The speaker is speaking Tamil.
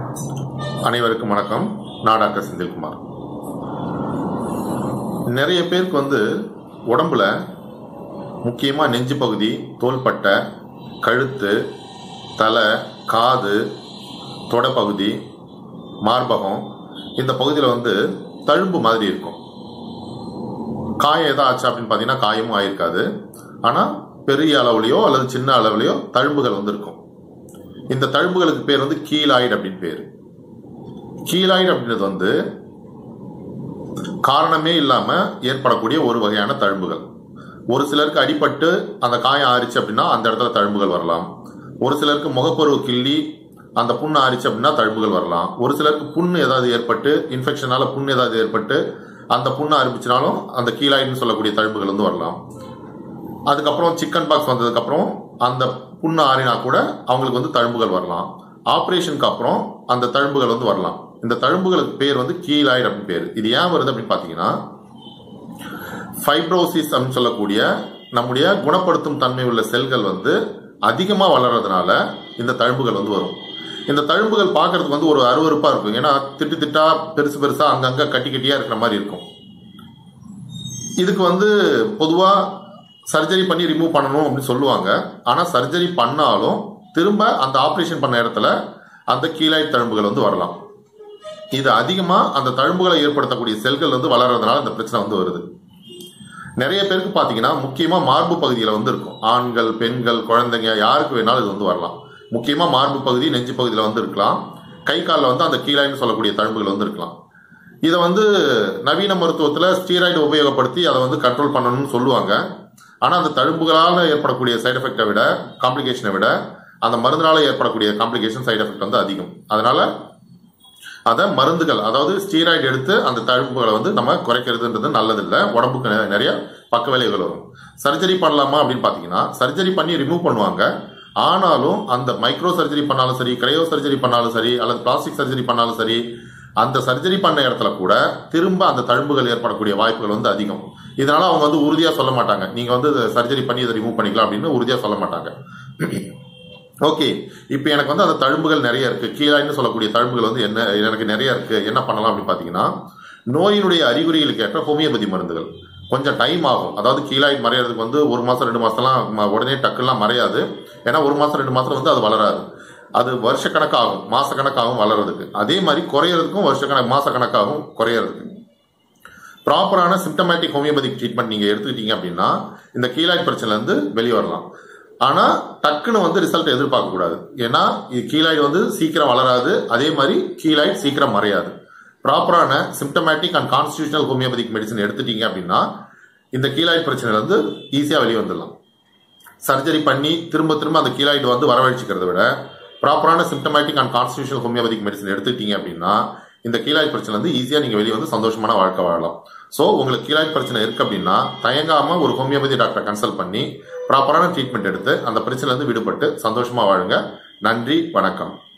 அனைவருக்கும் வணக்கம் நான் டாக்டர் செந்தில்குமார் நிறைய பேருக்கு வந்து உடம்புல முக்கியமாக நெஞ்சு பகுதி தோள்பட்டை கழுத்து தலை காது தொடைப்பகுதி மார்பகம் இந்த பகுதியில் வந்து தழும்பு மாதிரி இருக்கும் காயம் எதா ஆச்சு அப்படின்னு பார்த்தீங்கன்னா காயமும் ஆயிருக்காது ஆனால் பெரிய அளவுலையோ அல்லது சின்ன அளவுலையோ தழும்புகள் வந்து இருக்கும் இந்த தழும்புகளுக்கு பேர் வந்து கீலாய்டு அப்படின்னு பேர் கீலாய்டு அப்படின்றது வந்து காரணமே இல்லாம ஏற்படக்கூடிய ஒரு வகையான தழும்புகள் ஒரு சிலருக்கு அடிபட்டு அந்த காயம் ஆறிச்சு அப்படின்னா அந்த இடத்துல தழும்புகள் வரலாம் ஒரு சிலருக்கு முகப்பருவு கிள்ளி அந்த புண்ணு ஆறிச்சு அப்படின்னா தழும்புகள் வரலாம் ஒரு சிலருக்கு புண்ணு ஏதாவது ஏற்பட்டு இன்ஃபெக்ஷனால புண்ணு ஏதாவது ஏற்பட்டு அந்த புண்ணு ஆரம்பிச்சினாலும் அந்த கீழாயின்னு சொல்லக்கூடிய தழும்புகள் வந்து வரலாம் அதுக்கப்புறம் சிக்கன் பாக்ஸ் வந்ததுக்கப்புறம் அந்த புண்ணு ஆறினா கூட அவங்களுக்கு வந்து தழும்புகள் வரலாம் ஆப்ரேஷனுக்கு அப்புறம் அந்த தழும்புகள் வந்து வரலாம் இந்த தழும்புகளுக்கு பேர் வந்து கீழாய்டு அப்படின்னு பேர் இது ஏன் வருது அப்படின்னு பார்த்தீங்கன்னா ஃபைப்ரோசிஸ் அப்படின்னு சொல்லக்கூடிய நம்முடைய குணப்படுத்தும் தன்மை உள்ள செல்கள் வந்து அதிகமாக வளர்றதுனால இந்த தழும்புகள் வந்து வரும் இந்த தழும்புகள் பார்க்கறதுக்கு வந்து ஒரு அருவருப்பாக இருக்கும் ஏன்னா திட்டு திட்டா பெருசு பெருசாக அங்கங்கே கட்டி கட்டியாக இருக்கிற மாதிரி இருக்கும் இதுக்கு வந்து பொதுவாக சர்ஜரி பண்ணி ரிமூவ் பண்ணணும் அப்படின்னு சொல்லுவாங்க ஆனால் சர்ஜரி பண்ணாலும் திரும்ப அந்த ஆப்ரேஷன் பண்ண இடத்துல அந்த கீழாய் தழும்புகள் வந்து வரலாம் இது அதிகமாக அந்த தழும்புகளை ஏற்படுத்தக்கூடிய செல்கள் வந்து வளர்றதுனால இந்த பிரச்சனை வந்து வருது நிறைய பேருக்கு பார்த்தீங்கன்னா முக்கியமாக மார்பு பகுதியில் வந்து இருக்கும் ஆண்கள் பெண்கள் குழந்தைங்க யாருக்கு வேணாலும் இது வந்து வரலாம் முக்கியமாக மார்பு பகுதி நெஞ்சு பகுதியில் வந்து இருக்கலாம் கை காலில் வந்து அந்த கீழாய்னு சொல்லக்கூடிய தழும்புகள் வந்து இருக்கலாம் இதை வந்து நவீன மருத்துவத்தில் ஸ்டீராய்டு உபயோகப்படுத்தி அதை வந்து கண்ட்ரோல் பண்ணணும்னு சொல்லுவாங்க ஆனால் அந்த தழும்புகளால் ஏற்படக்கூடிய சைடு எஃபெக்டை விட காம்ப்ளிகேஷனை விட அந்த மருந்தினால ஏற்படக்கூடிய காம்ப்ளிகேஷன் சைடு எஃபெக்ட் வந்து அதிகம் அதனால அதை மருந்துகள் அதாவது ஸ்டீராய்டு எடுத்து அந்த தழும்புகளை வந்து நம்ம குறைக்கிறதுன்றது நல்லதில்லை உடம்புக்கு நெ- நிறைய பக்க விளைவுகள் வரும் சர்ஜரி பண்ணலாமா அப்படின்னு பார்த்தீங்கன்னா சர்ஜரி பண்ணி ரிமூவ் பண்ணுவாங்க ஆனாலும் அந்த மைக்ரோ சர்ஜரி பண்ணாலும் சரி கிரையோ சர்ஜரி பண்ணாலும் சரி அல்லது பிளாஸ்டிக் சர்ஜரி பண்ணாலும் சரி அந்த சர்ஜரி பண்ண இடத்துல கூட திரும்ப அந்த தழும்புகள் ஏற்படக்கூடிய வாய்ப்புகள் வந்து அதிகம் இதனால அவங்க வந்து உறுதியாக சொல்ல மாட்டாங்க நீங்க வந்து சர்ஜரி பண்ணி இதை ரிமூவ் பண்ணிக்கலாம் அப்படின்னு உறுதியாக சொல்ல மாட்டாங்க ஓகே இப்போ எனக்கு வந்து அந்த தழும்புகள் நிறைய இருக்கு கீழாய்னு சொல்லக்கூடிய தழும்புகள் வந்து என்ன எனக்கு நிறைய இருக்கு என்ன பண்ணலாம் அப்படின்னு பார்த்தீங்கன்னா நோயினுடைய அறிகுறிகளுக்கு ஏற்ற ஹோமியோபதி மருந்துகள் கொஞ்சம் டைம் ஆகும் அதாவது கீழாய்டு மறையறதுக்கு வந்து ஒரு மாசம் ரெண்டு மாசம்லாம் ம- உடனே டக்குலாம் மறையாது ஏன்னா ஒரு மாசம் ரெண்டு மாசம் வந்து அது வளராது அது வருஷக்கணக்காகும் மாசக்கணக்காகும் வளர்றதுக்கு அதே மாதிரி குறையறதுக்கும் வருஷக்கணக்கு மாசக்கணக்காகும் குறையறதுக்கு ப்ராப்பரான சிம்டமேட்டிக் ஹோமியோபதிக் ட்ரீட்மெண்ட் நீங்க எடுத்துக்கிட்டீங்க அப்படின்னா இந்த கீழாய்டு பிரச்சனைல இருந்து வெளியே வரலாம் ஆனா டக்குன்னு வந்து ரிசல்ட் எதிர்பார்க்க கூடாது ஏன்னா இது கீழாய்டு வந்து சீக்கிரம் வளராது அதே மாதிரி கீழாய்டு சீக்கிரம் மறையாது ப்ராப்பரான symptomatic and constitutional homeopathic medicine எடுத்துட்டீங்க அப்படின்னா இந்த கீழாய்டு பிரச்சனையில இருந்து ஈஸியா வெளியே வந்துடலாம் சர்ஜரி பண்ணி திரும்ப திரும்ப அந்த கீழாய்டு வந்து வரவழைச்சிக்கிறத விட ப்ராப்பரான symptomatic and constitutional homeopathic medicine எடுத்துட்டீங்க அப்படின்னா இந்த கீழாய் பிரச்சனை வந்து ஈஸியாக நீங்கள் வெளியே வந்து சந்தோஷமான வாழ்க்கை வாழலாம் ஸோ உங்களுக்கு கீழாய் பிரச்சனை இருக்கு அப்படின்னா தயங்காம ஒரு ஹோமியோபதி டாக்டரை கன்சல்ட் பண்ணி ப்ராப்பரான ட்ரீட்மெண்ட் எடுத்து அந்த பிரச்சனையிலேருந்து விடுபட்டு சந்தோஷமா வாழுங்க நன்றி வணக்கம்